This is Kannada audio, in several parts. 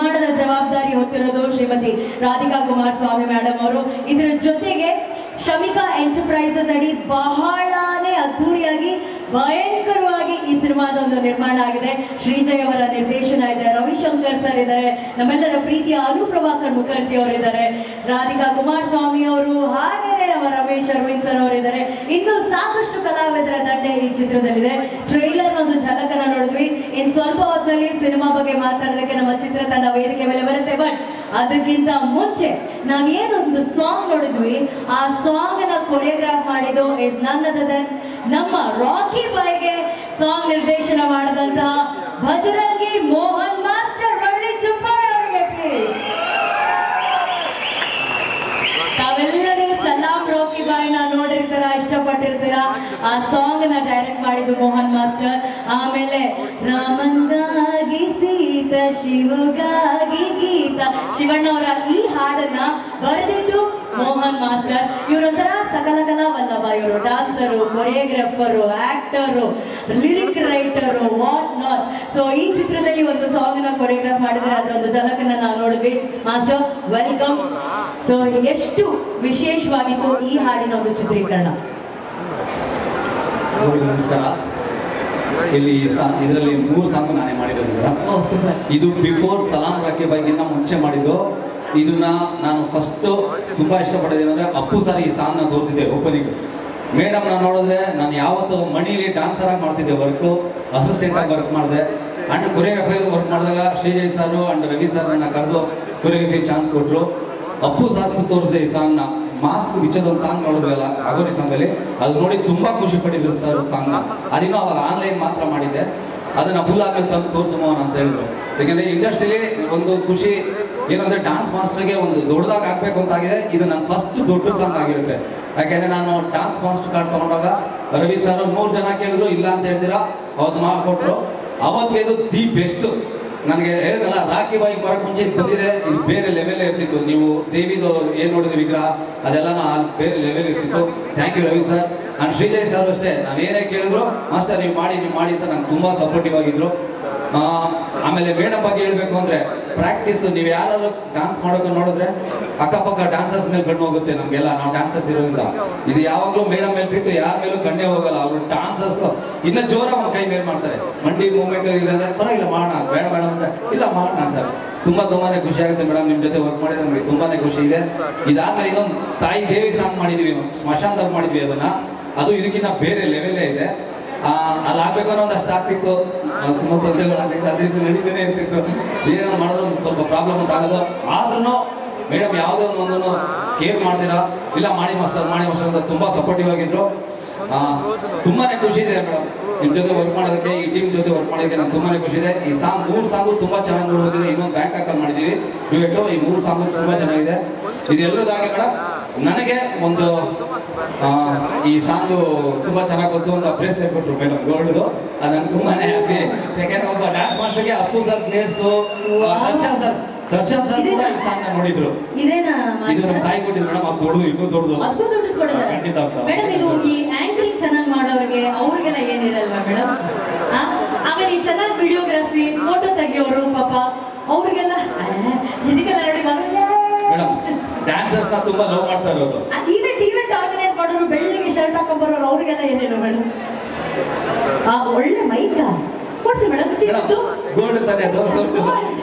ನಿರ್ಮಾಣದ ಜವಾಬ್ದಾರಿ ಹೊತ್ತಿರೋದು ಶ್ರೀಮತಿ ರಾಧಿಕಾ ಕುಮಾರಸ್ವಾಮಿ ಮೇಡಮ್ ಅವರು ಇದರ ಜೊತೆಗೆ ಶಮಿಕಾ ಎಂಟರ್ಪ್ರೈಸಸ್ ಅಡಿ ಬಹಳನೇ ಅದ್ಧೂರಿಯಾಗಿ ಭಯಂಕರವಾಗಿ ಈ ಸಿನಿಮಾದ ಒಂದು ನಿರ್ಮಾಣ ಆಗಿದೆ ಶ್ರೀಜಯ್ ಅವರ ನಿರ್ದೇಶನ ಇದೆ ರವಿಶಂಕರ್ ಸರ್ ಇದ್ದಾರೆ ನಮ್ಮೆಲ್ಲರ ಪ್ರೀತಿಯ ಅನುಪ್ರಭಾಕರ್ ಮುಖರ್ಜಿ ಅವರಿದ್ದಾರೆ ರಾಧಿಕಾ ಕುಮಾರಸ್ವಾಮಿ ಅವರು ಹಾಗೇನೆ ನಮ್ಮ ರಮೇಶ್ ಅರವಿಂದ್ ಸರ್ ಅವರಿದ್ದಾರೆ ಇನ್ನು ಸಾಕಷ್ಟು ಕಲಾವಿದರ ದಂಡೆ ಈ ಚಿತ್ರದಲ್ಲಿದೆ ಟ್ರೈಲರ್ ಒಂದು ಝಲಕನ ನೋಡಿದ್ವಿ ಇನ್ ಸ್ವಲ್ಪ ಹೊತ್ತಿನಲ್ಲಿ ಸಿನಿಮಾ ಬಗ್ಗೆ ಮಾತಾಡೋದಕ್ಕೆ ನಮ್ಮ ಚಿತ್ರತಂಡ ವೇದಿಕೆ ಮೇಲೆ ಬರುತ್ತೆ ಬಟ್ ಅದಕ್ಕಿಂತ ಮುಂಚೆ ನಾವ್ ಏನೊಂದು ಸಾಂಗ್ ನೋಡಿದ್ವಿ ಆ ಸಾಂಗ್ ನ ಕೊರಿಯೋಗ್ರಾಫ್ ಮಾಡಿದ್ದು ಇಸ್ ನನ್ ದನ್ ನಮ್ಮ ರಾಕಿ ಬಾಯ್ಗೆ ಸಾಂಗ್ ನಿರ್ದೇಶನ ಮಾಡಿದಂತಹ ಭಜರಂಗಿ ಮೋಹನ್ ಮಾಸ್ಟರ್ ಬಳ್ಳಿ ಚುಪ್ಪಾಳೆ ಅವರಿಗೆ ಪ್ಲೀಸ್ ತಾವೆಲ್ಲರೂ ಸಲಾಂ ರಾಕಿ ಬಾಯ್ನ ನೋಡಿರ್ತೀರಾ ಇಷ್ಟಪಟ್ಟಿರ್ತೀರಾ ಆ ಸಾಂಗ್ ನ ಡೈರೆಕ್ಟ್ ಮಾಡಿದ್ದು ಮೋಹನ್ ಮಾಸ್ಟರ್ ಆಮೇಲೆ ರಾಮಂಗಾಗಿ ಸೀತ ಶಿವಗಾಗಿ ಗೀತ ಶಿವಣ್ಣ ಅವರ ಈ ಹಾಡನ್ನ ಬರೆದಿದ್ದು ಮೋಹನ್ ಮಾಸ್ಟರ್ ಇವರೊಂಥರ ಸಕಲ ಕಲಾ ವಲ್ಲಭ ಇವರು dancer choreographer actor lyric writer what not so ಈ ಚಿತ್ರದಲ್ಲಿ ಒಂದು ಸಾಂಗ್ ನ ಕೊರಿಯೋಗ್ರಾಫ್ ಮಾಡಿದ್ರೆ ಅದರ ಒಂದು ಝಲಕನ್ನ ನಾವು ನೋಡಿದ್ವಿ ಮಾಸ್ಟರ್ ವೆಲ್ಕಮ್ ಸೊ ಎಷ್ಟು ವಿಶೇಷವಾಗಿತ್ತು ಈ ಹಾಡಿನ ಒಂದು ಚಿತ್ರೀಕರಣ ಎಲ್ಲರಿಗೂ ನಮಸ್ಕಾರ ಇಲ್ಲಿ ಸಾ ಇದರಲ್ಲಿ ಮೂರು ಸಾಂಗ್ ನಾನೇ ಮಾಡಿರೋದು ಮೇಡಮ್ ಓ ಸೂಪರ್ ಇದು ಬಿಫೋರ್ ಸಲಾಂ ರಾಕಿ ಬೈಗಿನ್ನ ಮುಂಚೆ ಮಾಡಿದ್ದು ಇದನ್ನ ನಾನು ಫಸ್ಟ್ ತುಂಬಾ ಇಷ್ಟಪಡೋದೇನಂದ್ರೆ ಅಪ್ಪು ಸರ್ ಈ ಸಾಂಗ್ ನ ತೋರಿಸಿದ್ದೆ ಓಪನಿಂಗ್ ಮೇಡಮ್ ನಾನು ನೋಡಿದ್ರೆ ನಾನು ಯಾವತ್ತು ಮಣಿಲಿ ಡಾನ್ಸರ್ ಆಗಿ ಮಾಡ್ತಿದ್ದೆ ವರ್ಕ್ ಅಸಿಸ್ಟೆಂಟ್ ಆಗಿ ವರ್ಕ್ ಮಾಡಿದೆ ಅಂಡ್ ಕೊರಿಯೋಗ್ರಫಿ ವರ್ಕ್ ಮಾಡಿದಾಗ Sreejay sir and Ravi sir ನನ್ನ ಕರೆದು ಕೊರಿಯೋಗ್ರಫಿ ಚಾನ್ಸ್ ಕೊಟ್ರು ಅಪ್ಪು ಸರ್ ತೋರಿಸಿದೆ ಈ ಸಾಂಗ್ ನ ಮಾಸ್ಕ್ ಬಿಚ್ಚೋದು ಒಂದು ಸಾಂಗ್ ನೋಡಿದ್ವಲ್ಲ ಅಗೋರಿ ಸಾಂಗ್ ಅಲ್ಲಿ ಅದು ನೋಡಿ ತುಂಬಾ ಖುಷಿ ಪಟ್ಟಿದ್ರು ಸರ್ ಸಾಂಗ್ ನ ಅದಿನ್ನೂ ಅವಾಗ ಆನ್ಲೈನ್ ಮಾತ್ರ ಮಾಡಿದ್ದೆ ಅದನ್ನ ಫುಲ್ ಆಗಿ ತಂದು ತೋರಿಸುಮೋನ ಅಂತ ಹೇಳಿದ್ರು ಯಾಕಂದ್ರೆ ಇಂಡಸ್ಟ್ರಿಲಿ ಒಂದು ಖುಷಿ ಏನಂದ್ರೆ ಡಾನ್ಸ್ ಮಾಸ್ಟರ್ಗೆ ಒಂದು ದೊಡ್ಡದಾಗಿ ಆಗ್ಬೇಕು ಅಂತ ಆಗಿದೆ ಇದು ನನ್ನ ಫಸ್ಟ್ ದೊಡ್ಡ ಸಾಂಗ್ ಆಗಿರುತ್ತೆ ಯಾಕಂದ್ರೆ ನಾನು ಡಾನ್ಸ್ ಮಾಸ್ಟರ್ ಕಾರ್ಡ್ ತಗೊಂಡಾಗ ರವಿ ಸರ್ ಮೂರು ಜನ ಕೇಳಿದ್ರು ಇಲ್ಲ ಅಂತ ಹೇಳ್ತೀರಾ ಅವತ್ತು ಮಾಡ್ಕೊಟ್ರು ಅವತ್ತು ಇದು ದಿ ಬೆಸ್ಟ್ ನನಗೆ ಹೇಳಿದಲ್ಲ ರಾಖಿ ಬಾಯಿ ಬರಕ್ ಮುಂಚೆ ಇದು ಬಂದಿದೆ ಇದು ಬೇರೆ ಲೆವೆಲ್ ಇರ್ತಿತ್ತು ನೀವು ದೇವಿದು ಏನ್ ನೋಡಿದ್ರೆ ವಿಗ್ರಹ ಅದೆಲ್ಲ ಬೇರೆ ಲೆವೆಲ್ ಇರ್ತಿತ್ತು ಥ್ಯಾಂಕ್ ಯು ರವಿ ಸರ್ ನಾನು ಶ್ರೀಜಯ್ ಸರ್ ಅಷ್ಟೇ ನಾನು ಏನೇ ಕೇಳಿದ್ರು ಮಾಸ್ಟರ್ ನೀವು ಮಾಡಿ ನೀವು ಮಾಡಿ ಅಂತ ನಂಗೆ ತುಂಬಾ ಸಪೋರ್ಟಿವ್ ಆಗಿದ್ರು ಆ, ಆಮೇಲೆ ಮೇಡಮ್ ಬಗ್ಗೆ ಹೇಳ್ಬೇಕು ಅಂದ್ರೆ ಪ್ರಾಕ್ಟೀಸ್ ನೀವು ಯಾರಾದ್ರೂ ಡಾನ್ಸ್ ಮಾಡೋಕೆ ನೋಡಿದ್ರೆ ಅಕ್ಕಪಕ್ಕ ಡಾನ್ಸರ್ಸ್ ಮೇಲೆ ಕಣ್ಣು ಹೋಗುತ್ತೆ ನಮ್ಗೆಲ್ಲ ನಾವು ಡಾನ್ಸರ್ಸ್ ಇರೋದ್ರಿಂದ ಇದು ಯಾವಾಗ್ಲೂ ಮೇಡಮ್ ಮೇಲೆ ಬಿಟ್ಟು ಯಾರ ಮೇಲೂ ಕಣ್ಣೇ ಹೋಗಲ್ಲ ಅವರು ಡಾನ್ಸರ್ಸ್ ಇನ್ನ ಜೋರಾಗಿ ಅವ್ರ ಕೈ ಮೇಲೆ ಮಾಡ್ತಾರೆ ಮಂಡಿ ಮೂವ್ಮೆಂಟ್ ಇದೆ ಅಂದ್ರೆ ಪರವಾಗಿಲ್ಲ ಮಾಡೋಣ ಬೇಡ ಬೇಡ ಅಂದ್ರೆ ಇಲ್ಲ ಮಾಡೋಣ ಅಂತಾರೆ ತುಂಬಾ ತುಂಬಾನೇ ಖುಷಿ ಆಗುತ್ತೆ ಮೇಡಮ್ ನಿಮ್ ಜೊತೆ ವರ್ಕ್ ಮಾಡಿದ್ರೆ ನಮಗೆ ತುಂಬಾನೇ ಖುಷಿ ಇದೆ ಇದಾದ್ಮೇಲೆ ಇನ್ನೊಂದು ತಾಯಿ ದೇವಿ ಸಾಂಗ್ ಮಾಡಿದೀವಿ ಸ್ಮಶಾನದಾಗ ಮಾಡಿದ್ವಿ ಅದನ್ನ ಅದು ಇದಕ್ಕಿಂತ ಬೇರೆ ಲೆವೆಲೇ ಇದೆ ಆ, ಅಲ್ಲಿ ಆಗ್ಬೇಕು ಅನ್ನೋ ಒಂದಷ್ಟು ಆಗ್ತಿತ್ತು ಆ, ತುಂಬಾ ತೊಂದರೆಗಳಾಗ್ತಿತ್ತು ಅದು ಇದು ನಡೀತಾನೆ ಇರ್ತಿತ್ತು ಏನೋ ಮಾಡಿದ್ರು ಒಂದು ಸ್ವಲ್ಪ ಪ್ರಾಬ್ಲಮ್ ಅಂತ ಆಗೋದು ಆದ್ರೂ ಮೇಡಮ್ ಯಾವುದೇ ಒಂದು ಒಂದನ್ನು ಕೇರ್ ಮಾಡ್ತೀರಾ ಇಲ್ಲ ಮಾಡಿ ಮಾಸ್ಟರ್ ಮಾಡಿ ಮಾಸ್ಟರ್ ಅಂತ ತುಂಬಾ ಸಪೋರ್ಟಿವ್ ಆಗಿದ್ರು ಆ, ತುಂಬಾನೇ ಖುಷಿ ಇದೆ ಮೇಡಮ್ ನಿಮ್ ಜೊತೆ ವರ್ಕ್ ಮಾಡೋದಕ್ಕೆ ಈ ಟೀಮ್ ಜೊತೆ ವರ್ಕ್ ಮಾಡೋದಕ್ಕೆ ನಂಗೆ ತುಂಬಾನೇ ಖುಷಿ ಇದೆ ಈ ಸಾಂಗ್ ಮೂರು ಸಾಂಗು ತುಂಬಾ ಚೆನ್ನಾಗಿ ನೋಡೋದಿದೆ ಇನ್ನೊಂದು ಬ್ಯಾಂಕ್ ಹಾಕಲ್ಲಿ ಮಾಡಿದೀವಿ ಡ್ಯೂಯೆಟ್ ಈ ಮೂರು ಸಾಂಗು ತುಂಬಾ ಚೆನ್ನಾಗಿದೆ ಇದೆಲ್ಲದಾಗೆ ಮೇಡಮ್ ನನಗೆ ಒಂದು ಆ, ಈ ಸಾಂಗು ತುಂಬಾ ಚೆನ್ನಾಗಿ ಗೊತ್ತು ಅಂತ ಬ್ರೇಸ್ಲೆಟ್ ಕೊಟ್ರು ಮೇಡಮ್ ಗೋಲ್ಡ್ದು ಅದು ನಂಗೆ ತುಂಬಾನೇ ಹ್ಯಾಪಿ ಯಾಕೆಂದ್ರೆ ಒಬ್ಬ ಡ್ಯಾನ್ಸ್ ಮಾಸ್ಟರ್ಗೆ Appu sir players Darshan sir Darshan sir ಕೂಡ ಈ ಸಾಂಗ್ ಮಾಡಿದ್ರು ಇದೇನಾ ಇದು ನಮ್ಮ ತಾಯಿ ಕೊಟ್ಟಿದ್ದು ಮೇಡಮ್ ಅದು ದೊಡ್ಡದು ಇನ್ನೂ ದೊಡ್ಡದು ಅದಕ್ಕೂ ದುಡ್ಡು ಕೊಡೋದಲ್ಲ ಖಂಡಿತ ಹೌದು. ಮೇಡಮ್ ಇದು ಈ ಆಂಕರಿಂಗ್ ಚೆನ್ನಾಗಿ ಮಾಡೋರಿಗೆ ಅವ್ರಿಗೆಲ್ಲ ಏನಿರಲ್ವಾ ಮೇಡಮ್ ಆಮೇಲೆ ಈ ಚೆನ್ನಾಗಿ ವಿಡಿಯೋಗ್ರಫಿ ಫೋಟೋ ತೆಗಿಯೋರು ಪಾಪ ಅವ್ರಿಗೆಲ್ಲ ಆ, ಇದಕ್ಕೆಲ್ಲ ನೋಡಿ ಮೇಡಮ್ ಡ್ಯಾನ್ಸರ್ಸ್ ನ ತುಂಬಾ ಲವ್ ಮಾಡ್ತಾ ಇರೋದು ಈವೆಂಟ್ ಈವೆಂಟ್ ಆರ್ಗನೈಸ್ ಮಾಡೋರು ಬೆಳ್ಳಿಗೆ ಶರ್ಟ್ ಹಾಕೊಂಡ್ ಬರೋರು ಅವ್ರಿಗೆಲ್ಲ ಏನೇನು ಮೇಡಮ್ ಆ ಒಳ್ಳೆ ಮೈಕ ಕೊಡ್ಸಿ ಮೇಡಮ್ ಚಿಕ್ಕದು ಗೋಲ್ಡ್ ತಾನೆ ಅದು ಗೋಲ್ಡ್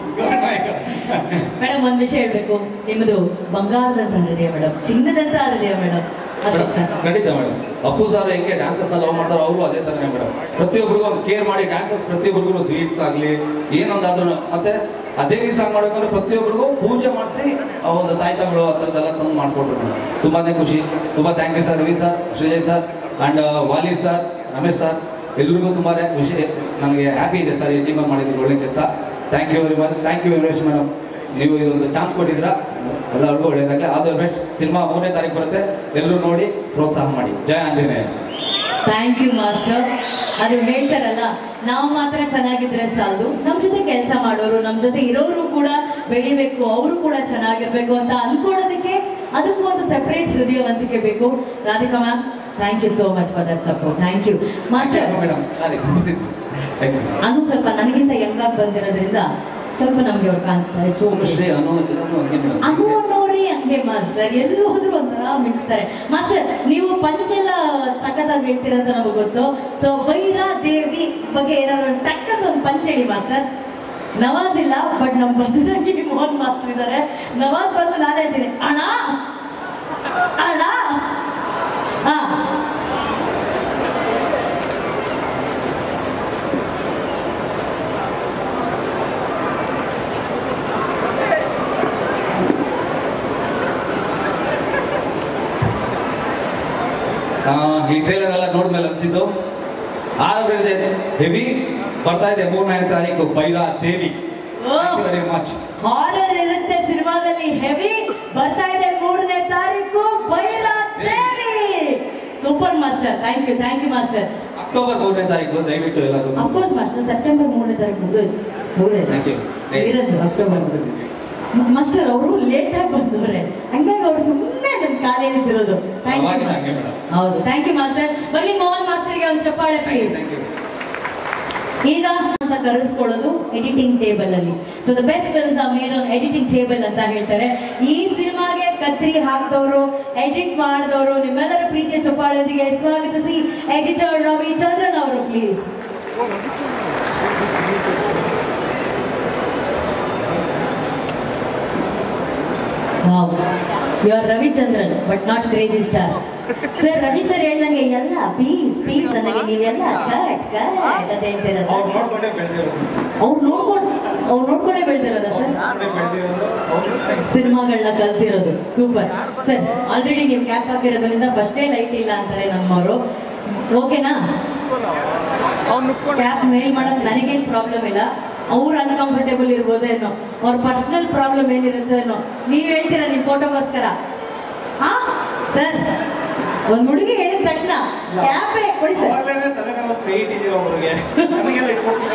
ಮೇಡಮ್ ಒಂದ್ ವಿಷಯ ಹೇಳ್ಬೇಕು ನಿಮ್ಮದು ಬಂಗಾರದಂತ ಹೃದಯ ಮೇಡಮ್ ಚಿನ್ನದಂತ ಹೃದಯ ಮೇಡಮ್ ಅಶೋಕ್ ಸರ್ ಖಂಡಿತ ಮೇಡಮ್ ಅಪ್ಪು ಸರ್ ಹೆಂಗೆ ಡ್ಯಾನ್ಸರ್ಸ್ ಲವ್ ಮಾಡ್ತಾರೋ ಅವರು ಅದೇ ತರನೇ ಮೇಡಮ್ ಪ್ರತಿಯೊಬ್ಬರಿಗೂ ಒಂದು ಕೇರ್ ಮಾಡಿ ಡ್ಯಾನ್ಸರ್ಸ್ ಪ್ರತಿಯೊಬ್ಬರಿಗೂ ಸ್ವೀಟ್ಸ್ ಆಗಲಿ ಏನೊಂದಾದ್ರೂ ಮತ್ತೆ ಅದೇ ಸಾಂಗ್ ಮಾಡ್ಬೇಕಂದ್ರೆ ಪ್ರತಿಯೊಬ್ಬರಿಗೂ ಪೂಜೆ ಮಾಡಿಸಿ ಒಂದು ತಾಯಿ ತಗಳು ಆ ಥರದ್ದೆಲ್ಲ ತಂದು ಮಾಡ್ಕೊಟ್ರು ಮೇಡಮ್ ತುಂಬಾನೇ ಖುಷಿ ತುಂಬಾ thank you sir Ravi sir Sreejay sir and Vali sir Ramesh sir ಎಲ್ರಿಗೂ ತುಂಬಾನೇ ಖುಷಿ ನನಗೆ ಹ್ಯಾಪಿ ಇದೆ ಸರ್ ಈ ಟೀಮ್ ಮಾಡಿದ್ರು ಒಳ್ಳೆ ಕೆಲಸ thank you very much thank you very much madam ನೀವು ಇದೊಂದು ಚಾನ್ಸ್ ಕೊಟ್ಟಿದ್ರ ಎಲ್ಲರಿಗೂ ಒಳ್ಳೇದಾಗಲಿ ಆಲ್ ದ ಬೆಸ್ಟ್ ಸಿನಿಮಾ ಮೂರನೇ ತಾರೀಕು ಬರುತ್ತೆ ಎಲ್ಲರೂ ನೋಡಿ ಪ್ರೋತ್ಸಾಹ ಮಾಡಿ Jaya Anjaneya thank you master ಅದು ಹೇಳ್ತಾರಲ್ಲ ನಾವು ಮಾತ್ರ ಚೆನ್ನಾಗಿದ್ರೆ ಸಾಲದು ನಮ್ ಜೊತೆ ಕೆಲಸ ಮಾಡೋರು ನಮ್ ಜೊತೆ ಇರೋರು ಕೂಡ ಬೆಳಿಬೇಕು ಅವರು ಕೂಡ ಚೆನ್ನಾಗಿರ್ಬೇಕು ಅಂತ ಅನ್ಕೊಳ್ಳೋದಕ್ಕೆ ಅದಕ್ಕೂ ಒಂದು ಸೆಪರೇಟ್ ಹೃದಯವಂತಿಕೆ ಬೇಕು Radhika ma'am thank you so much for that support thank you master madam sorry thank you ಅದು ಸ್ವಲ್ಪ ನನಗಿಂತ ಯಂಗಾಗಿ ಬಂದಿರೋದ್ರಿಂದ ಸ್ವಲ್ಪ ನಮ್ಗೆ ಅವ್ರು ಕಾಣಿಸ್ತಾರೆ ಸೋಮಶ್ರೀ ಶ್ರೀ ಅನ್ನೋ ಎಲ್ಲಾನು ಹಂಗೆ ಮೇಡಮ್. ಅದು ಅನ್ನೋರಿ ಹಂಗೆ ಮಾಸ್ಟರ್ ಎಲ್ಲೂ ಹೋದ್ರು ಒಂಥರ ಮಿಕ್ಸ್ತಾರೆ ಮಾಸ್ಟರ್ ನೀವು ಪಂಚೆಲ್ಲ ಸಖತ್ತಾಗಿ ಹೇಳ್ತೀರ ಅಂತ ನಮಗೆ ಗೊತ್ತು ಸೊ ಭೈರಾ ದೇವಿ ಬಗ್ಗೆ ಏನಾದ್ರು ಟಕ್ಕದ ಒಂದು ಪಂಚ್ ಹೇಳಿ ಮಾಸ್ಟರ್ ನವಾಜ್ ಇಲ್ಲ ಬಟ್ ನಮ್ಮ ಭಜನಾಗಿ ಮೋಹನ್ ಮಾಸ್ಟರ್ ಇದ್ದಾರೆ ನವಾಜ್ ಬಂದು ನಾನು ಹೇಳ್ತೀನಿ ಅಣ್ಣ ಅಣ್ಣ ಹಾ ಆ, ಈ ಟ್ರೇಲರ್ ಎಲ್ಲ ನೋಡ್ಮೇಲೆ ಅನ್ಸಿದ್ದು ಆರು ಇದೆ ಹೆವಿ ಬರ್ತಾ ಇದೆ ಮೂರನೇ ತಾರೀಕು Bhaira Devi very much horror ಇರುತ್ತೆ ಸಿನಿಮಾದಲ್ಲಿ ಹೆವಿ ಬರ್ತಾ ಇದೆ ಮೂರನೇ ತಾರೀಕು Bhaira Devi super master thank you thank you master October ಮೂರನೇ ತಾರೀಕು ದಯವಿಟ್ಟು ಎಲ್ಲರೂ ಅಫ್ಕೋರ್ಸ್ ಮಾಸ್ಟರ್ ಸೆಪ್ಟೆಂಬರ್ ಮೂರನೇ ತಾರೀಕು ಮುಗಿದೋಯ್ತು Thank you. ಇರೋದು ಅಕ್ಟೋಬರ್ ಮಾಸ್ಟರ್ ಅವರು ಲೇಟ್ ಆಗಿ ಬಂದವ್ರೆ ಹಂಗಾಗಿ ಅವ್ರು ಸುಮ್ಮನೆ ನನ್ನ ಕಾಲೇ ನಿಂತಿರೋದು ಥ್ಯಾಂಕ್ ಯು ಪರವಾಗಿಲ್ಲ, ಹಂಗೆ ಮೇಡಮ್. ಹೌದು ಥ್ಯಾಂಕ್ ಯು ಮಾಸ್ಟರ್ ಬರ್ಲಿ ಮೋಹನ್ ಮಾಸ್ಟರ್ಗೆ ಒಂದು ಚಪ್ಪಾಳೆ ಪ್ಲೀಸ್ ಥ್ಯಾಂಕ್ ಯು ಈಗ ಅಂತ ಕರೆಸ್ಕೊಳ್ಳೋದು ಎಡಿಟಿಂಗ್ ಟೇಬಲ್ ಅಲ್ಲಿ so the best films are made on editing table ಅಂತ ಹೇಳ್ತಾರೆ ಈ ಸಿನಿಮಾಗೆ ಕತ್ರಿ ಹಾಕಿದವರು ಎಡಿಟ್ ಮಾಡಿದವರು ನಿಮ್ಮೆಲ್ಲರ ಪ್ರೀತಿಯ ಚಪ್ಪಾಳೊಂದಿಗೆ ಸ್ವಾಗತಿಸಿ ಎಡಿಟರ್ ರವಿ ಚಂದ್ರನ್ ಅವರು please wow you are Ravichandran but not crazy star sir Ravi sir ಹೇಳ್ದಂಗೆ ಎಲ್ಲ ಪೀಸ್ ಪೀಸ್ ಅನ್ನಂಗೆ ನೀವೆಲ್ಲ ಕಟ್ ಕಟ್ ಅಂತ ಹೇಳ್ತೀರಾ ಅವ್ರು ಸರ್ ನೋಡ್ಕೊಂಡೇ ಬೆಳೆದಿರೋದು ಅವ್ರು ನೋಡ್ಕೊಂಡು ಅವ್ರು ನೋಡ್ಕೊಂಡೇ ಬೆಳ್ದಿರೋದ ಸರ್ ನೋಡ್ಕೊಂಡೇ ಬೆಳೆದಿರೋದು ಅವ್ರು ಸಿನಿಮಾಗಳನ್ನ ಕಲ್ತಿರೋದು ಸೂಪರ್ ಸರ್ ಆಲ್ರೆಡಿ ನೀವು ಕ್ಯಾಪ್ ಹಾಕಿರೋದ್ರಿಂದ ಫಸ್ಟೇ ಲೈಟ್ ಇಲ್ಲ ಅಂತಾರೆ ನಮ್ಮವರು ಓಕೆನಾ ಕ್ಯಾಪ್ ಮೇಲ್ ಮಾಡಕ್ ನನಗೇನು ಪ್ರಾಬ್ಲಮ್ ಇಲ್ಲ ಅವ್ರು ಅನ್ಕಂಫರ್ಟೇಬಲ್ ಇರ್ಬೋದೇನೋ ಅವ್ರ ಪರ್ಸನಲ್ ಪ್ರಾಬ್ಲಮ್ ಏನಿರುತ್ತೆ ಏನೋ ನೀವ್ ಹೇಳ್ತೀರಾ ನಿಮ್ ಫೋಟೋಗೋಸ್ಕರ ಹಾ ಸರ್ ಒಂದ್ ಹುಡುಗಿ ಹೇಳಿದ ತಕ್ಷಣ ಕ್ಯಾಪೇ ಕೊಡಿ ಸರ್ ಅವಾಗ್ಲೇನೆ ತಲೆ ಮೇಲೆ ಒಂದು ಕೈ ಇಟ್ಟಿದ್ದೀರ ಅವ್ರಿಗೆ ನಮಗೆಲ್ಲ ಇಟ್ಕೊಡ್ತೀರ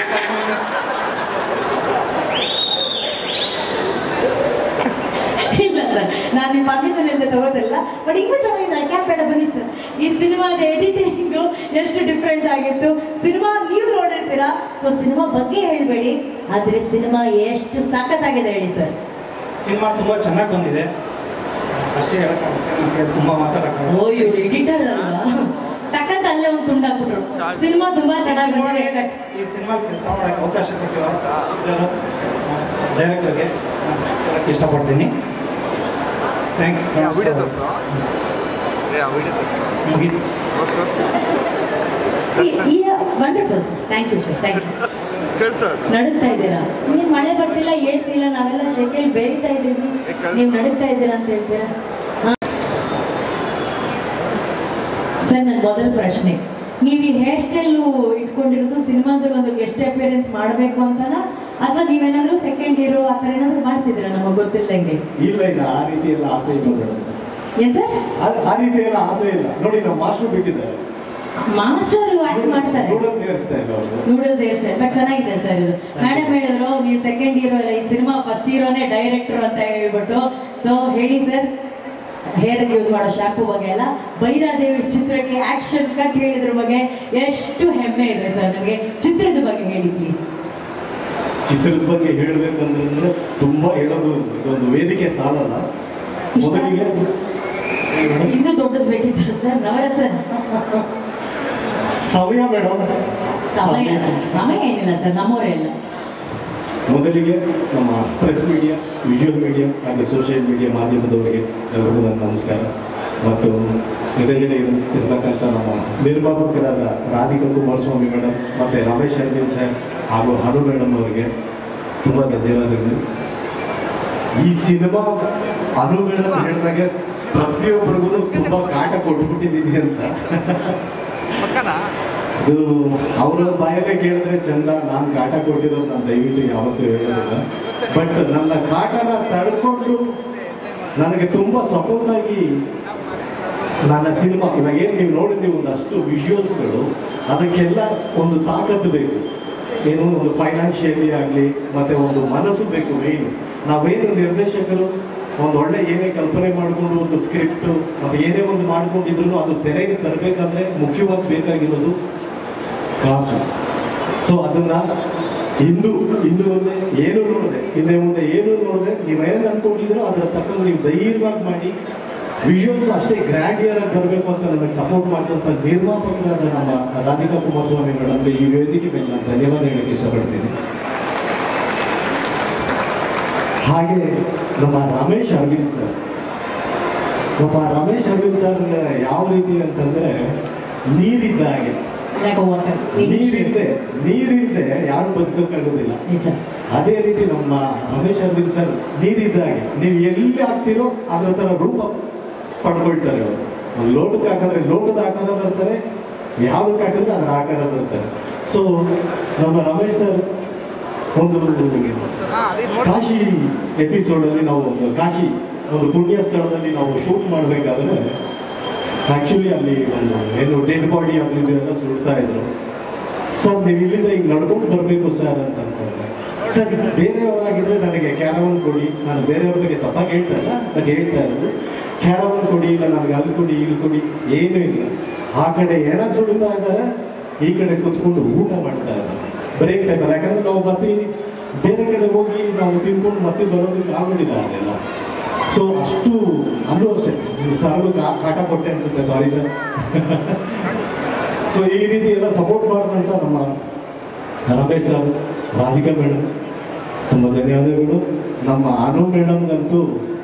ಇಲ್ಲ ಸರ್ ನಾನು ನಿಮ್ಮ ಪರ್ಮಿಷನ್ ಇಲ್ಲದೆ ತಗೋದಿಲ್ಲ ಬಟ್ ಇನ್ನೂ ಚೆನ್ನಾಗಿದೆ ಕ್ಯಾಪ್ ಬೇಡ ಬನ್ನಿ ಸರ್ ಈ ಸಿನಿಮಾದ ಎಡಿಟಿಂಗು ಎಷ್ಟು ಡಿಫ್ರೆಂಟ್ ಆಗಿತ್ತು ಸಿನಿಮಾ ನೀವು ನೋಡಿರ್ತೀರಾ ಸೊ ಸಿನಿಮಾ ಬಗ್ಗೆ ಹೇಳ್ಬೇಡಿ ಆದ್ರೆ ಸಿನಿಮಾ ಎಷ್ಟು ಸಖತ್ತಾಗಿದೆ ಹೇಳಿ ಸರ್ ಸಿನಿಮಾ ತುಂಬಾ ಚೆನ್ನಾಗಿ ಬಂದಿದೆ ಅಷ್ಟೇ ಹೇಳಕ್ಕಾಗುತ್ತೆ ನಮಗೆ ತುಂಬಾ ಮಾತಾಡಕ್ಕಾಗಲ್ಲ ಓ ಇವ್ರು ಎಡಿಟರ್ ಅಲ್ವಾ ಸಖತ್ ಅಲ್ಲೇ ಒಂದು ತುಂಡಾಕ್ಬಿಟ್ರು ಸಿನಿಮಾ ತುಂಬಾ ಚೆನ್ನಾಗಿ ಬಂದಿದೆ ಕಟ್ ಈ ಸಿನಿಮಾ ಕೆಲಸ ಮಾಡಕ್ಕೆ ಅವಕಾಶ ಕೊಟ್ಟಿರೋ ಡೈರೆಕ್ಟರ್ಗೆ ನಾನು ಹೇಳಕ್ಕೆ ಇಷ್ಟಪಡ್ತೀನಿ ಥ್ಯಾಂಕ್ಸ್ ವಿಡಿಯೋ ತೋರಿಸು ಏ ವಿಡಿಯೋ ತೋರಿಸು ಮುಗೀತು ತೋರಿಸು wonderful sir thank you sir thank you ಕೇಳಿಸೋದು ನಡುಗ್ತಾ ಇದ್ದೀರಾ ನೀನ್ ಮಳೆ ಬರ್ತಿಲ್ಲ ಏಸಿ ಇಲ್ಲ ನಾವೆಲ್ಲ ಶೆಕೆಲ್ ಬೇಯ್ತಾ ಇದ್ದೀವಿ ನೀವು ನಡುಗ್ತಾ ಇದ್ದೀರಾ ಅಂತ ಹೇಳ್ತೀರಾ ಹಾ. ಸರ್ ನನ್ನ ಮೊದಲ ಪ್ರಶ್ನೆ ನೀವು ಈ ಹೇರ್ ಸ್ಟೈಲ್ ಇಟ್ಕೊಂಡಿರೋದು ಸಿನಿಮಾದಲ್ಲಿ ಒಂದು ಗೆಸ್ಟ್ ಅಪಿಯರೆನ್ಸ್ ಮಾಡಬೇಕು ಅಂತನ ಅಥವಾ ನೀವೇನಾದ್ರೂ ಸೆಕೆಂಡ್ ಹೀರೋ ಆ ಥರ ಏನಾದ್ರು ಮಾಡ್ತಿದ್ದೀರಾ ನಮಗೆ ಗೊತ್ತಿಲ್ಲದಂಗೆ ಇಲ್ಲ ಇಲ್ಲ ಆ ರೀತಿ ಎಲ್ಲ ಆಸೆ ಇಲ್ಲ ಮೇಡಮ್ ಏನ್ ಸರ್ ಆ- ಆ ರೀತಿ ಎಲ್ಲ ಆಸೆ ಇಲ್ಲ ನೋಡಿ ನಮ್ಮ ಮಾಸ್ಟರ್ ಬಿಟ್ಟಿದ್ದಾರೆ ಮಾಸ್ಟರ್ ಆಕ್ಟ್ ಮಾಡ್ತಾರೆ ನೂಡಲ್ಸ್ ಹೇರ್ ಸ್ಟೈಲ್ ಅವರು ನೂಡಲ್ಸ್ ಹೇರ್ ಸ್ಟೈಲ್ ಬಟ್ ಚೆನ್ನಾಗಿದೆ ಸರ್ ಇದು ಮೇಡಮ್ ಹೇಳಿದ್ರು ನೀವು ಸೆಕೆಂಡ್ ಹೀರೋ ಇಲ್ಲ ಈ ಸಿನಿಮಾ ಫಸ್ಟ್ ಹೀರೋನೇ ಡೈರೆಕ್ಟರ್ ಅಂತ ಹೇಳ್ಬಿಟ್ಟು ಸೊ ಹೇಳಿ ಸರ್ ಹೇರ್ ಯೂಸ್ ಮಾಡೋ ಶಾಂಪೂ ಬಗ್ಗೆ ಎಲ್ಲ ಬೈರಾದೇವಿ ಚಿತ್ರಕ್ಕೆ ಆಕ್ಷನ್ ಕಟ್ ಹೇಳಿದ್ರ ಬಗ್ಗೆ ಎಷ್ಟು ಹೆಮ್ಮೆ ಇದೆ ಸರ್ ನಮಗೆ ಚಿತ್ರದ ಬಗ್ಗೆ ಹೇಳಿ ಪ್ಲೀಸ್ ಚಿತ್ರದ ಬಗ್ಗೆ ಹೇಳ್ಬೇಕಂದ್ರೆ ತುಂಬಾ ಹೇಳೋದು ಇದೊಂದು ವೇದಿಕೆ ಸಾಲಲ್ಲ ಮೊದಲಿಗೆ ಇನ್ನೂ ದೊಡ್ಡದು ಬೇಕಿತ್ತು ಸರ್ ನವರ ಸರ್ ಸಮಯ ಮೇಡಮ್ ಸಮಯ ಸಮಯ ಏನಿಲ್ಲ ಸರ್ ನಮ್ಮವರೇ ಎಲ್ಲ ಮೊದಲಿಗೆ ನಮ್ಮ ಪ್ರೆಸ್ ಮೀಡಿಯಾ ವಿಜುವಲ್ ಮೀಡಿಯಾ ಹಾಗೆ ಸೋಷಿಯಲ್ ಮೀಡಿಯಾ ಮಾಧ್ಯಮದವರಿಗೆ ಎಲ್ಲರಿಗೂ ನನ್ನ ನಮಸ್ಕಾರ ಮತ್ತು ಎದುರುಗಡೆ ಇರು- ಇರ್ತಕ್ಕಂಥ ನಮ್ಮ ನಿರ್ಮಾಪಕರಾದ ರಾಧಿಕಾ ಕುಮಾರಸ್ವಾಮಿ ಮೇಡಮ್ ಮತ್ತು ರಮೇಶ್ ಅರ್ಜಿನ್ ಸರ್ ಹಾಗೂ ಹನು ಮೇಡಮ್ ಅವರಿಗೆ ತುಂಬ ಧನ್ಯವಾದಗಳು ಈ ಸಿನಿಮಾ ಅನು ಮೇಡಮ್ ಹೇಳಿದಾಗೆ ಪ್ರತಿಯೊಬ್ಬರಿಗೂ ತುಂಬ ಕಾಟ ಕೊಟ್ಬಿಟ್ಟಿದ್ದೀನಿ ಅಂತ ಪಕ್ಕನಾ ಇದು ಅವರ ಬಾಯಲ್ಲೇ ಕೇಳಿದ್ರೆ ಚಂದ ನಾನು ಕಾಟ ಕೊಟ್ಟಿರೋದು ನಾನು ದಯವಿಟ್ಟು ಯಾವತ್ತೂ ಹೇಳೋದಿಲ್ಲ ಬಟ್ ನನ್ನ ಕಾಟನ ತಡ್ಕೊಂಡು ನನಗೆ ತುಂಬ ಸಪೋರ್ಟ್ ಆಗಿ ನನ್ನ ಸಿನಿಮಾ ಇವಾಗ ಏನು ನೀವು ನೋಡಿದ್ರಿ ಒಂದಷ್ಟು ವಿಜುವಲ್ಸ್ಗಳು ಅದಕ್ಕೆಲ್ಲ ಒಂದು ತಾಕತ್ತು ಬೇಕು ಏನು ಒಂದು ಫೈನಾನ್ಷಿಯಲಿ ಆಗಲಿ ಮತ್ತೆ ಒಂದು ಮನಸ್ಸು ಬೇಕು ಮೇಯ್ನು ನಾವೇನು ನಿರ್ದೇಶಕರು ಒಂದು ಒಳ್ಳೆ ಏನೇ ಕಲ್ಪನೆ ಮಾಡಿಕೊಂಡು ಒಂದು ಸ್ಕ್ರಿಪ್ಟ್ ಮತ್ತೆ ಏನೇ ಒಂದು ಮಾಡ್ಕೊಂಡಿದ್ರು ಅದು ತೆರೆಗೆ ತರಬೇಕಾದ್ರೆ ಮುಖ್ಯವಾಗಿ ಬೇಕಾಗಿರೋದು ಕಾಸು ಸೊ ಅದನ್ನ ಇಂದು ಇಂದು ಮುಂದೆ ಏನು ನೋಡಿದೆ ಹಿಂದೆ ಮುಂದೆ ಏನು ನೋಡಿದೆ ನೀವು ಏನು ಅನ್ಕೊಂಡಿದ್ದೀರೋ ಅದರ ತಕ್ಕಂಗೆ ನೀವು ಧೈರ್ಯವಾಗಿ ಮಾಡಿ ವಿಜುವಲ್ಸ್ ಅಷ್ಟೇ ಗ್ರ್ಯಾಂಡಿಯರ್ ಆಗಿ ಬರಬೇಕು ಅಂತ ನಮಗೆ ಸಪೋರ್ಟ್ ಮಾಡಿದಂಥ ನಿರ್ಮಾಪಕರಾದ ನಮ್ಮ ರಾಧಿಕಾ ಕುಮಾರಸ್ವಾಮಿ ಮೇಡಮ್ಗೆ ಈ ವೇದಿಕೆ ಮೇಲೆ ನಾನು ಧನ್ಯವಾದ ಹೇಳಕ್ಕೆ ಇಷ್ಟಪಡ್ತೀನಿ ಹಾಗೆ ನಮ್ಮ ರಮೇಶ್ ಅರವಿಂದ್ ಸರ್ ನಮ್ಮ ರಮೇಶ್ ಅರವಿಂದ್ ಸರ್ ಯಾವ ರೀತಿ ಅಂತಂದ್ರೆ ನೀರಿದ್ದ ಹಾಗೆ Like a water. ನೀರಿಲ್ಲದೆ ನೀರಿಲ್ಲದೆ ಯಾರು ಬದುಕೋಕ್ಕಾಗೋದಿಲ್ಲ ನಿಜ ಅದೇ ರೀತಿ ನಮ್ಮ ರಮೇಶ್ ಅರವಿಂದ್ ಸರ್ ನೀರಿದ್ದಾಗೆ ನೀವು ಎಲ್ಲಿ ಹಾಕ್ತಿರೋ ಅದರ ಥರ ರೂಪ ಪಡ್ಕೊಳ್ತಾರೆ ಅವರು ಒಂದು ಲೋಟಕ್ಕೆ ಹಾಕಿದ್ರೆ ಲೋಟದ ಆಕಾರ ಬರ್ತಾರೆ ಯಾವುದಕ್ಕೆ ಹಾಕಿದ್ರೆ ಅದರ ಆಕಾರ ಬರ್ತಾರೆ ಸೊ ನಮ್ಮ ರಮೇಶ್ ಸರ್ ಒಂದು ಹಾ ಅದೇ ನೋಡಿ ಕಾಶಿ ಎಪಿಸೋಡಲ್ಲಿ ನಾವು ಒಂದು ಕಾಶಿ ಒಂದು ಪುಣ್ಯ ಸ್ಥಳದಲ್ಲಿ ನಾವು ಶೂಟ್ ಮಾಡಬೇಕಾದ್ರೆ ಆಕ್ಚುಲಿ ಅಲ್ಲಿ ಒಂದು ಏನು ಡೆಡ್ ಬಾಡಿ ಆಗಲಿ ಎಲ್ಲ ಸುಡ್ತಾ ಇದ್ರು ಸರ್ ನೀವು ಇಲ್ಲಿಂದ ಈಗ ನಡ್ಕೊಂಡು ಬರಬೇಕು ಸರ್ ಅಂತ ಅಂತಂದ್ರೆ ಸರ್ ಬೇರೆಯವರಾಗಿದ್ರೆ ನನಗೆ ಕ್ಯಾರವನ್ ಕೊಡಿ ನಾನು ಬೇರೆಯವ್ರ ಬಗ್ಗೆ ತಪ್ಪಾಗಿ ಹೇಳ್ತಲ್ಲ ಬಟ್ ಹೇಳ್ತಾ ಇರೋದು ಕ್ಯಾರವನ್ ಕೊಡಿ ಇಲ್ಲ ನನಗೆ ಅಲ್ಲಿ ಕೊಡಿ ಇಲ್ಲಿ ಕೊಡಿ ಏನೂ ಇಲ್ಲ ಆ ಕಡೆ ಎಣ ಸುಡ್ತಾ ಇದ್ದಾರೆ ಈ ಕಡೆ ಕುತ್ಕೊಂಡು ಊಟ ಮಾಡ್ತಾ ಇದ್ದಾರೆ ಬ್ರೇಕ್ ಟೈಮಲ್ಲಿ ಯಾಕಂದ್ರೆ ನಾವು ಮತ್ತೆ ಬೇರೆ ಕಡೆ ಹೋಗಿ ನಾವು ತಿನ್ಕೊಂಡು ಮತ್ತೆ ಬರೋದಕ್ಕೆ ಆಗೋದಿಲ್ಲ ಅಲ್ಲೆಲ್ಲ ಸೊ ಅಷ್ಟು ಅಲ್ಲೂ ಅಷ್ಟೇ ಸರ್ಗೂ ಕಾಟ ಕೊಟ್ಟೆ ಅನ್ಸುತ್ತೆ ಸಾರಿ ಸರ್ ಸೊ ಈ ರೀತಿ ಎಲ್ಲ ಸಪೋರ್ಟ್ ಮಾಡಿದಂಥ ನಮ್ಮ ರಮೇಶ್ ಸರ್ ರಾಧಿಕಾ ಮೇಡಮ್ ತುಂಬ ಧನ್ಯವಾದಗಳು ನಮ್ಮ ಅನು ಮೇಡಮ್ಗಂತೂ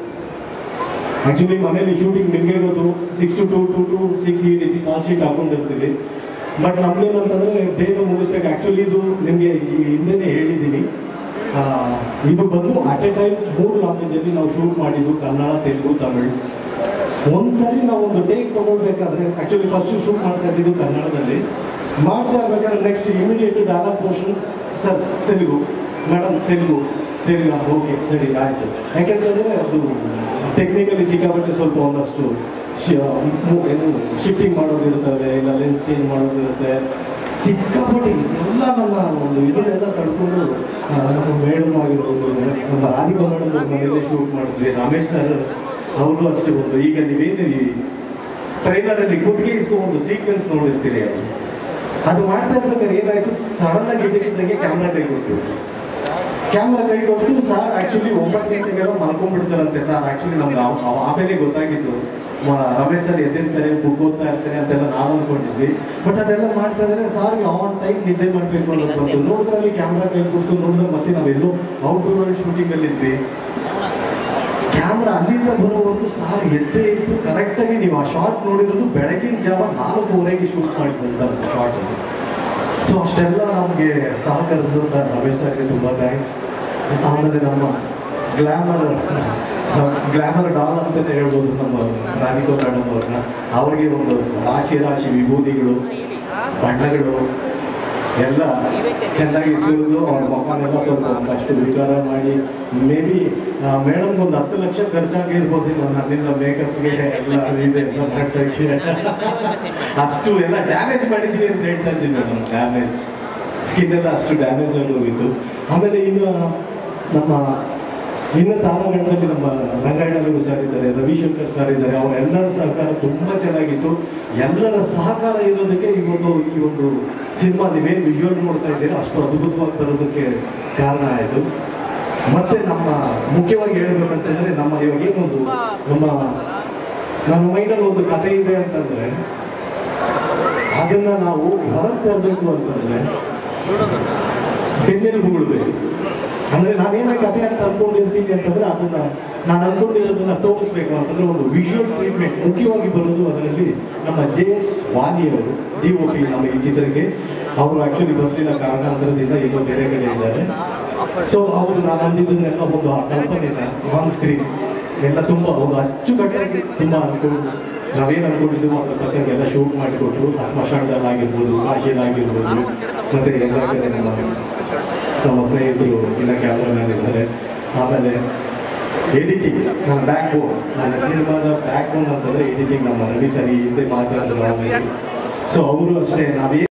ಆ್ಯಕ್ಚುಲಿ ಮನೇಲಿ ಶೂಟಿಂಗ್ ನಿಮಗೆ ಗೊತ್ತು six two two two two six ಈ ರೀತಿ ಕಾಲ್ ಶೀಟ್ ಹಾಕೊಂಡಿರ್ತೀವಿ ಬಟ್ ನಮ್ದೇನಂತಂದ್ರೆ ಬೇಗ ಮುಗಿಸ್ಬೇಕು ಆ್ಯಕ್ಚುಲಿ ಇದು ನಿಮಗೆ ಈ ಹಿಂದೆನೇ ಹೇಳಿದ್ದೀನಿ ಆ, ಇದು ಬಂದು ಅಟ್ ಎ ಟೈಮ್ ಮೂರು ಲ್ಯಾಂಗ್ವೇಜಲ್ಲಿ ನಾವು ಶೂಟ್ ಮಾಡಿದ್ದು ಕನ್ನಡ ತೆಲುಗು ತಮಿಳ್ ಒಂದ್ಸರಿ ನಾವು ಒಂದು ಟೇಕ್ ತಗೊಳ್ಬೇಕಾದ್ರೆ ಆಕ್ಚುಲಿ ಫಸ್ಟ್ ಶೂಟ್ ಮಾಡ್ತಾ ಇದ್ದಿದ್ದು ಕನ್ನಡದಲ್ಲಿ ಮಾಡ್ತಾ ಇರ್ಬೇಕಾದ್ರೆ next immediate dollar portion sir Telugu madam Telugu Telugu okay ಸರಿ ಆಯಿತು ಯಾಕೆಂತಂದರೆ ಅದು ಟೆಕ್ನಿಕಲಿ ಸಿಕ್ಕಾಪಟ್ಟೆ ಸ್ವಲ್ಪ ಒಂದಷ್ಟು ಶಿ- ಮು- ಏನು ಶಿಫ್ಟಿಂಗ್ ಮಾಡೋದಿರ್ತದೆ ಇಲ್ಲ ಲೆನ್ಸ್ ಚೇಂಜ್ ಮಾಡೋದಿರುತ್ತೆ ಸಿಕ್ಕಾಪಟ್ಟೆ ಎಲ್ಲ ನನ್ನ ಒಂದು ಇದನ್ನೆಲ್ಲ ತಡ್ಕೊಂಡು ಆ, ನಮ್ಮ ಮೇಡಮ್ ಆಗಿರ್ಬೋದು ನಮ್ಮ ರಾಧಿಕಾ ಮೇಡಮ್ ಮನೆಯಲ್ಲೇ ಶೂಟ್ ಮಾಡಿದ್ವಿ ರಮೇಶ್ ಸರ್ ಅವರು ಅಷ್ಟೇ ಒಂದು ಈಗ ನೀವೇನು ಈ ಟ್ರೈಲರಲ್ಲಿ ಕುತ್ತಿಗೆ ಇಸ್ಕೊಂಡು ಸೀಕ್ವೆನ್ಸ್ ನೋಡಿರ್ತೀರಿ ಅದು ಅದು ಮಾಡ್ತಾ ಇರ್ಬೇಕಾದ್ರೆ ಏನಾಯ್ತು ಸಡನ್ ಆಗಿ ಇದ್ದಕ್ಕಿದ್ದಂಗೆ ಕ್ಯಾಮ್ರಾ ಕೈ ಕೊಟ್ಟು ಕ್ಯಾಮ್ರಾ ಕೈ ಕೊಟ್ಟು ಸರ್ ಆಕ್ಚುಲಿ ಒಂಬತ್ತು ಗಂಟೆಗೆಲ್ಲ ಮಲ್ಕೊಂಡ್ಬಿಡ್ತಾರಂತೆ ಸರ್ ಆಕ್ಚುಲಿ ನಮ್ಗೆ ಆ- ಆ- ಆಮೇಲೆ ಗೊತ್ತಾಗಿತ್ತು ಮ- ರಮೇಶ್ ಸರ್ ಎದ್ದಿರ್ತಾರೆ ಬುಕ್ ಓದ್ತಾ ಇರ್ತಾರೆ ಅಂತೆಲ್ಲ ನಾವು ಅನ್ಕೊಂಡಿದ್ವಿ ಬಟ್ ಅದೆಲ್ಲ ಮಾಡ್ತಾ ಇದ್ರೆ ಸಾರ್ ಆನ್ ಟೈಮ್ ನಿದ್ದೆ ಮಾಡಬೇಕು ಅನ್ನೋದು ಬಂತು ನೋಡಿದ್ರೆ ಅಲ್ಲಿ ಕ್ಯಾಮ್ರಾ ಕೈ ಕೊಟ್ಟು ನೋಡಿದ್ರೆ ಮತ್ತೆ ನಾವೆಲ್ಲೋ ಔಟ್ಡೋರ್ ಶೂಟಿಂಗ್ ಅಲ್ಲಿ ಇದ್ವಿ ಕ್ಯಾಮ್ರಾ ಅಲ್ಲಿಂದ ಬರೋವರೆಗೂ ಸಾರ್ ಎದ್ದೇ ಇತ್ತು ಕರೆಕ್ಟಾಗಿ ನೀವು ಆ ಶಾರ್ಟ್ ನೋಡಿರೋದು ಬೆಳಗಿನ ಜಾವ ನಾಲ್ಕೂವರೆಗೆ ಶೂಟ್ ಮಾಡಿದಂಥ ಶಾರ್ಟ್ ಅದು ಸೊ ಅಷ್ಟೆಲ್ಲ ನಮಗೆ ಸಹಕರಿಸಿದಂಥ ರಮೇಶ್ ಸರ್ಗೆ ತುಂಬ ಥ್ಯಾಂಕ್ಸ್ ಆಮೇಲೆ ನಮ್ಮ ಗ್ಲಾಮರ್ ಗ್ಲಾಮರ್ ಡಾಲ್ ಅಂತಲೇ ಹೇಳ್ಬೋದು ನಮ್ಮ ರಾಧಿಕಾ ಮೇಡಮ್ ಅವ್ರನ್ನ ಅವರಿಗೆ ಒಂದು ರಾಶಿ ರಾಶಿ ವಿಭೂತಿಗಳು ಬಣ್ಣಗಳು ಎಲ್ಲ ಚೆನ್ನಾಗಿ ಸುರಿದು ಅವ್ರ ಮಕ್ಕಳೆಲ್ಲ ಸ್ವಲ್ಪ ಒಂದಷ್ಟು ವಿಚಾರ ಮಾಡಿ ಮೇ ಬಿ ಮೇಡಮ್ ಒಂದು ಹತ್ತು ಲಕ್ಷ ಖರ್ಚಾಗಿರ್ಬೋದು ನನ್ನಿಂದ ಮೇಕಪ್ಗೆ ಎಲ್ಲ ಇದೆ ಎಲ್ಲ ಮಾಡ್ಸಕ್ಕೆ ಅಷ್ಟು ಎಲ್ಲ ಡ್ಯಾಮೇಜ್ ಮಾಡಿದ್ದೀವಿ ಅಂತ ಹೇಳ್ತಾ ಇದ್ದೀನಿ ನಾನು ಡ್ಯಾಮೇಜ್ ಸ್ಕಿನ್ ಎಲ್ಲ ಅಷ್ಟು ಡ್ಯಾಮೇಜ್ ಆಗಿ ಹೋಗಿತ್ತು ಆಮೇಲೆ ಇನ್ನು ನಮ್ಮ ಇನ್ನು ತಾರಾಗಣದಲ್ಲಿ ನಮ್ಮ ರಂಗಾಯಣರು ಸರ್ ಇದ್ದಾರೆ ರವಿಶಂಕರ್ ಸರ್ ಇದ್ದಾರೆ ಅವರೆಲ್ಲರ ಸಹಕಾರ ತುಂಬ ಚೆನ್ನಾಗಿತ್ತು ಎಲ್ಲರ ಸಹಕಾರ ಇರೋದಕ್ಕೆ ಈ ಒಂದು ಈ ಒಂದು ಸಿನಿಮಾ ನೀವೇನು ವಿಜುವಲ್ ನೋಡ್ತಾ ಇದ್ದೀರಾ ಅಷ್ಟು ಅದ್ಭುತವಾಗಿ ಬರೋದಕ್ಕೆ ಕಾರಣ ಆಯಿತು ಮತ್ತೆ ನಮ್ಮ ಮುಖ್ಯವಾಗಿ ಹೇಳ್ಬೇಕಂತಂದ್ರೆ ನಮ್ಮ ಇವಾಗ ಏನೊಂದು ನಮ್ಮ ನಮ್ಮ ಮೈಂಡಲ್ಲಿ ಒಂದು ಕತೆ ಇದೆ ಅಂತಂದ್ರೆ ಅದನ್ನ ನಾವು ಹೊರಗೆ ತರಬೇಕು ಅಂತಂದ್ರೆ ಬೆನ್ನೆಲುಬುಗಳು ಬೇಕು ಅಂದ್ರೆ ನಾವೇನೇ ಕಥೆ ಅಂತ ಅನ್ಕೊಂಡಿರ್ತೀನಿ ಅಂತಂದ್ರೆ ಅದನ್ನ ನಾನು ಅನ್ಕೊಂಡಿರೋದನ್ನ ತೋರಿಸ್ಬೇಕು ಅಂತಂದ್ರೆ ಒಂದು ವಿಜುವಲ್ ಟ್ರೀಟ್ಮೆಂಟ್ ಮುಖ್ಯವಾಗಿ ಬರೋದು ಅದರಲ್ಲಿ ನಮ್ಮ ಜೆ ಎಸ್ ವಾಲಿ ಅವರು ಡಿ ಒ ಪಿ ನಮ್ಮ ಈ ಚಿತ್ರಕ್ಕೆ ಅವರು ಆಕ್ಚುಲಿ ಬರ್ತಿಲ್ಲ ಕಾರಣಾಂತರದಿಂದ ಎಲ್ಲೋ ಬೇರೆ ಕಡೆ ಇದ್ದಾರೆ ಸೊ ಅವರು ನಾನು ಅಂದಿದ್ದನ್ನೆಲ್ಲ ಒಂದು ಆ ಕಲ್ಪನೆನ ಆನ್ ಸ್ಕ್ರೀನ್ ಎಲ್ಲ ತುಂಬ ಒಂದು ಅಚ್ಚುಕಟ್ಟಾಗಿ ತುಂಬ ಅನ್ಕೊಂಡು ನಾವೇನು ಅನ್ಕೊಂಡಿದ್ದೀವೋ ಅದ್ರ ತಕ್ಕಂಗೆ ಎಲ್ಲ ಶೂಟ್ ಮಾಡಿಕೊಟ್ರು ಆ ಸ್ಮಶಾನದಲ್ಲಿ ಆಗಿರ್ಬೋದು ಕಾಶಿಯಲ್ಲಾಗಿರ್ಬೋದು ಮತ್ತೆ ಎಲ್ಲ ಕಡೆ ನಮ್ಮ ನಮ್ಮ ಸ್ನೇಹಿತರು ಇಲ್ಲ ಕ್ಯಾಮ್ರಾಮ್ಯಾನ್ ಇದ್ದಾರೆ ಆಮೇಲೆ ಎಡಿಟಿಂಗ್ ನನ್ನ ಬ್ಯಾಕ್ ಬೋನ್ ನನ್ನ ಸಿನಿಮಾದ ಬ್ಯಾಕ್ ಬೋನ್ ಅಂತಂದ್ರೆ ಎಡಿಟಿಂಗ್ ನಮ್ಮ ರವಿ ಸರಿ ಹಿಂದೆ ಮಾತಾಡಿದ್ರು ಸೊ ಅವರು ಅಷ್ಟೇ ನಾವೇ